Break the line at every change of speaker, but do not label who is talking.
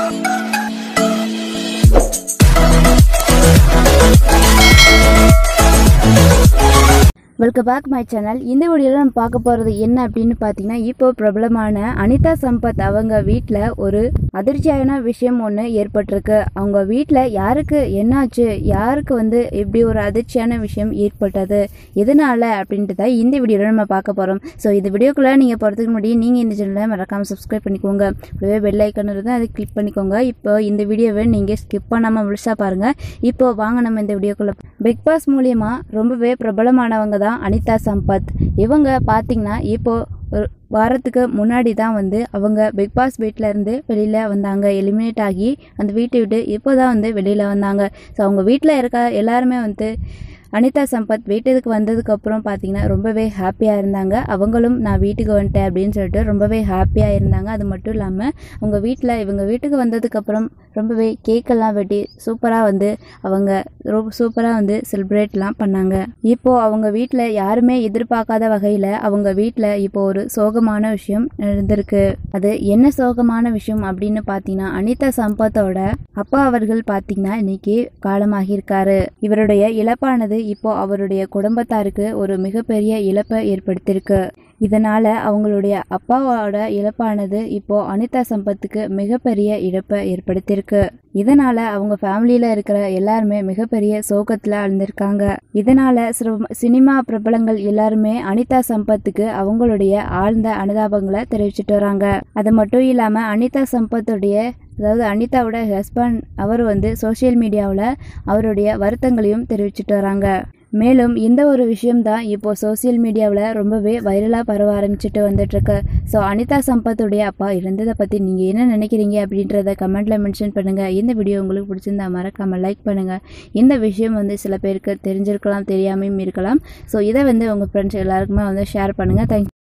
welcome back my channel இந்த வீடியோவில் நம்ம பார்க்க போகிறது என்ன அப்படின்னு பார்த்தீங்கன்னா இப்போ பிரபலமான அனிதா சம்பத் அவங்க வீட்டில் ஒரு அதிர்ச்சியான விஷயம் ஒன்று ஏற்பட்டிருக்கு அவங்க வீட்டில் யாருக்கு என்னாச்சு யாருக்கு வந்து இப்படி ஒரு அதிர்ச்சியான விஷயம் ஏற்பட்டது எதனால அப்படின்ட்டு தான் இந்த வீடியோவில் நம்ம பார்க்க போகிறோம் ஸோ இந்த வீடியோக்குள்ளே நீங்கள் போகிறதுக்கு முன்னாடி நீங்கள் இந்த சேனலை மறக்காமல் சப்ஸ்கிரைப் பண்ணிக்கோங்க அப்படியே பெல் ஐக்கன் இருந்தால் அதை கிளிக் பண்ணிக்கோங்க இப்போ இந்த வீடியோவை நீங்கள் ஸ்கிப் பண்ணாமல் முழுசாக பாருங்கள் இப்போ வாங்க நம்ம இந்த வீடியோக்குள்ளே பிக் பாஸ் மூலியமாக ரொம்பவே பிரபலமானவங்க தான் அனிதா சம்பத் இவங்க பார்த்தீங்கன்னா இப்போ ஒரு வாரத்துக்கு முன்னாடி தான் வந்து அவங்க பிக் பாஸ் வீட்டில் இருந்து வெளியில் வந்தாங்க எலிமினேட் ஆகி அந்த வீட்டை விட்டு இப்போ தான் வந்து வெளியில் வந்தாங்க ஸோ அவங்க வீட்டில் இருக்க எல்லாருமே வந்து அனிதா சம்பத் வீட்டுக்கு வந்ததுக்கப்புறம் பார்த்தீங்கன்னா ரொம்பவே ஹாப்பியாக இருந்தாங்க அவங்களும் நான் வீட்டுக்கு வந்துட்டேன் அப்படின்னு சொல்லிட்டு ரொம்பவே ஹாப்பியாக இருந்தாங்க அது மட்டும் இல்லாமல் அவங்க வீட்டில் இவங்க வீட்டுக்கு வந்ததுக்கப்புறம் ரொம்பவே கேக்கெல்லாம் வெட்டி சூப்பராக வந்து அவங்க ரொம்ப சூப்பராக வந்து செலிப்ரேட்லாம் பண்ணாங்க இப்போது அவங்க வீட்டில் யாருமே எதிர்பார்க்காத வகையில் அவங்க வீட்டில் இப்போ ஒரு சோகமான விஷயம் நடந்திருக்கு அது என்ன சோகமான விஷயம் அப்படின்னு பார்த்தீங்கன்னா அனிதா சம்பத்தோட அப்பா அவர்கள் பார்த்தீங்கன்னா இன்னைக்கு காலமாகியிருக்காரு இவருடைய இழப்பானது இப்போ அவருடைய குடும்பத்தாருக்கு ஒரு மிகப்பெரிய இழப்பை ஏற்படுத்தியிருக்கு இதனால அவங்களுடைய அப்பாவோட இழப்பானது இப்போ அனிதா சம்பத்துக்கு மிகப்பெரிய இழப்பை ஏற்படுத்தியிருக்கு இதனால அவங்க ஃபேமிலியில இருக்கிற எல்லாருமே மிகப்பெரிய சோகத்துல அழுந்திருக்காங்க இதனால சிறு- சினிமா பிரபலங்கள் எல்லாருமே அனிதா சம்பத்துக்கு அவங்களுடைய ஆழ்ந்த அனுதாபங்களை தெரிவிச்சிட்டு வராங்க அது மட்டும் இல்லாம அனிதா சம்பத்துடைய அதாவது அனிதாவோட ஹஸ்பண்ட் அவர் வந்து சோஷியல் மீடியாவில் அவருடைய வருத்தங்களையும் தெரிவிச்சிட்டு வராங்க மேலும் இந்த ஒரு விஷயம்தான் இப்போ சோஷியல் மீடியாவில் ரொம்பவே வைரலாக பரவ ஆரம்பிச்சுட்டு வந்துட்டுருக்கு ஸோ அனிதா சம்பத்துடைய அப்பா இறந்ததை பற்றி நீங்கள் என்ன நினைக்கிறீங்க அப்படின்றத கமெண்ட்டில் மென்ஷன் பண்ணுங்கள் இந்த வீடியோ உங்களுக்கு பிடிச்சிருந்தா மறக்காமல் லைக் பண்ணுங்கள் இந்த விஷயம் வந்து சில பேருக்கு தெரிஞ்சிருக்கலாம் தெரியாமையும் இருக்கலாம் ஸோ இதை வந்து உங்கள் ஃப்ரெண்ட்ஸ் எல்லாருக்குமே வந்து ஷேர் பண்ணுங்கள் தேங்க்யூ